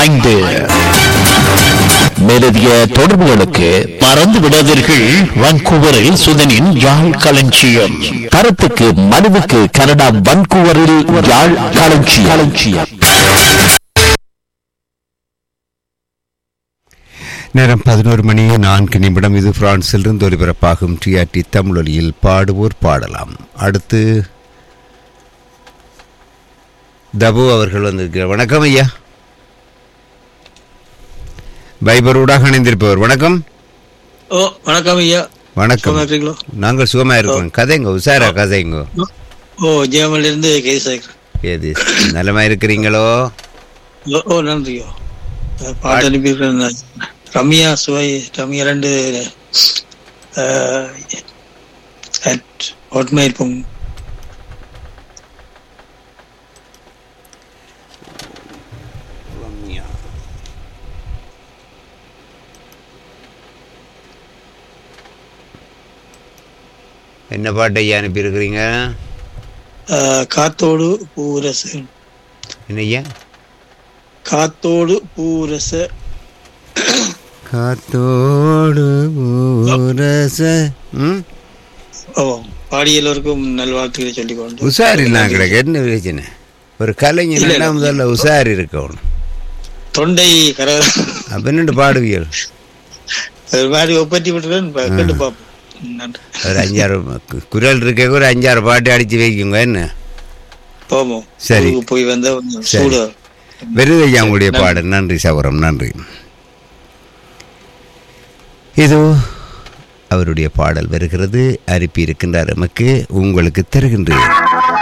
ஐந்து மேலதிக தொடர்புகளுக்கு மறந்து விடாதீர்கள் வான்கூவரில் சுதனின் யாழ் களஞ்சியம் தரத்துக்கு மனுவுக்கு கனடா வான்கூவரில் யாழ் களஞ்சியம் களஞ்சியம் நேரம் பதினோரு மணி நான்கு நிமிடம் இது பிரான்சிலிருந்து ஒலிபரப்பாகும் டிஆர்டி தமிழொலியில் பாடுவோர் பாடலாம் அடுத்து தபு அவர்கள் வந்திருக்கிறார் வணக்கம் ஐயா பைபரூடாக இணைந்திருப்பவர் வணக்கம் ஓ வணக்கம் ஐயா வணக்கம் சுகமா இருக்கீங்களோ நாங்கள் சுகமா இருக்கோம் கதைங்க உஷாரா கதைங்க ஓ ஜெயமல்ல இருந்து கேசேகர் ஏது நலமா இருக்கிறீங்களோ ஓ ஓ நன்றியோ அஹ் பாட்டு அனுப்பியிருக்கிறேன் ரம்யா சுவை ரம்யா ரெண்டு அட் ஹாட்மெயில் பொங் என்ன பாட்டு ஐயா அனுப்பியிருக்கிறீங்க அஹ் காத்தோடு பூரச என்ன ஐயா காத்தோடு பூரச காத்தோடு ஊரச ம் ஓ பாடிய எல்லோருக்கும் நல்வாழ்த்துக்களை சொல்லிக் கொண்டு உஷார் இல்லாம கிடக்கு என்ன பிரச்சனை ஒரு கலைஞர் இல்ல, இல்ல. முதல்ல உஷார் இருக்கணும் தொண்டை கர அப்ப என்னண்டு பாடுவியல் ஒரு மாதிரி ஒப்பத்தி விட்டுருக்கேன் பா- கேட்டு பார்ப்போம் நன்றி ஒரு அஞ்சாறு கு- குரல் இருக்க ஒரு அஞ்சாறு பாட்டு அடிச்சு வைக்குங்க என்ன போவோம் சரி. ஊருக்கு போய் வந்தா கொஞ்சம் சரி. சூடு வெறுதையா உங்களுடைய பாடு நன்றி சவரம் நன்றி இதோ அவருடைய பாடல் வருகிறது அனுப்பி இருக்கின்றார் எமக்கு உங்களுக்கு தருகின்றேன்